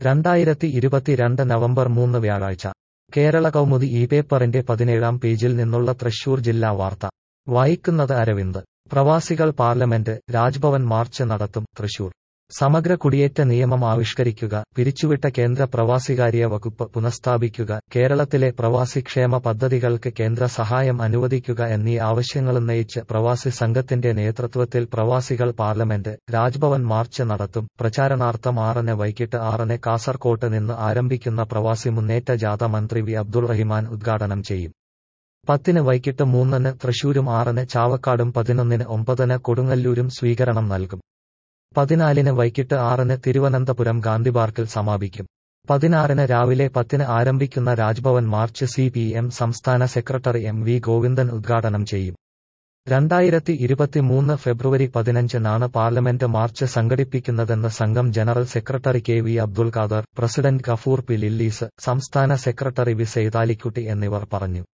രണ്ടായിരത്തി ഇരുപത്തിരണ്ട് നവംബർ മൂന്ന് വ്യാഴാഴ്ച കേരള കൗമുദി ഈ പേപ്പറിന്റെ പതിനേഴാം പേജിൽ നിന്നുള്ള തൃശൂർ ജില്ലാ വാർത്ത വായിക്കുന്നത് അരവിന്ദ് പ്രവാസികൾ പാർലമെന്റ് രാജ്ഭവൻ മാർച്ച് നടത്തും തൃശൂർ സമഗ്ര കുടിയേറ്റ നിയമം ആവിഷ്കരിക്കുക പിരിച്ചുവിട്ട കേന്ദ്ര പ്രവാസികാര്യ വകുപ്പ് പുനഃസ്ഥാപിക്കുക കേരളത്തിലെ പ്രവാസി ക്ഷേമ പദ്ധതികൾക്ക് കേന്ദ്ര സഹായം അനുവദിക്കുക എന്നീ ആവശ്യങ്ങളുന്നയിച്ച് പ്രവാസി സംഘത്തിന്റെ നേതൃത്വത്തിൽ പ്രവാസികൾ പാർലമെന്റ് രാജ്ഭവൻ മാർച്ച് നടത്തും പ്രചാരണാർത്ഥം ആറിന് വൈകിട്ട് ആറിന് കാസർകോട്ട് നിന്ന് ആരംഭിക്കുന്ന പ്രവാസി മുന്നേറ്റ ജാഥ മന്ത്രി വി അബ്ദുൾ റഹിമാൻ ഉദ്ഘാടനം ചെയ്യും പത്തിന് വൈകിട്ട് മൂന്നിന് തൃശൂരും ആറിന് ചാവക്കാടും പതിനൊന്നിന് ഒമ്പതിന് കൊടുങ്ങല്ലൂരും സ്വീകരണം നൽകും പതിനാലിന് വൈകിട്ട് ആറിന് തിരുവനന്തപുരം ഗാന്ധി പാർക്കിൽ സമാപിക്കും പതിനാറിന് രാവിലെ പത്തിന് ആരംഭിക്കുന്ന Raj Bhavan march C P M സംസ്ഥാന സെക്രട്ടറി എം വി ഗോവിന്ദൻ ഉദ്ഘാടനം ചെയ്യും രണ്ടായിരത്തി ഇരുപത്തിമൂന്ന് ഫെബ്രുവരി പതിനഞ്ചിനാണ് പാർലമെന്റ് മാർച്ച് സംഘടിപ്പിക്കുന്നതെന്ന് സംഘം general secretary K V Abdul Khader president Gafoor P ലില്ലീസ് സംസ്ഥാന സെക്രട്ടറി വി സെയ്താലിക്കുട്ടി എന്നിവർ പറഞ്ഞു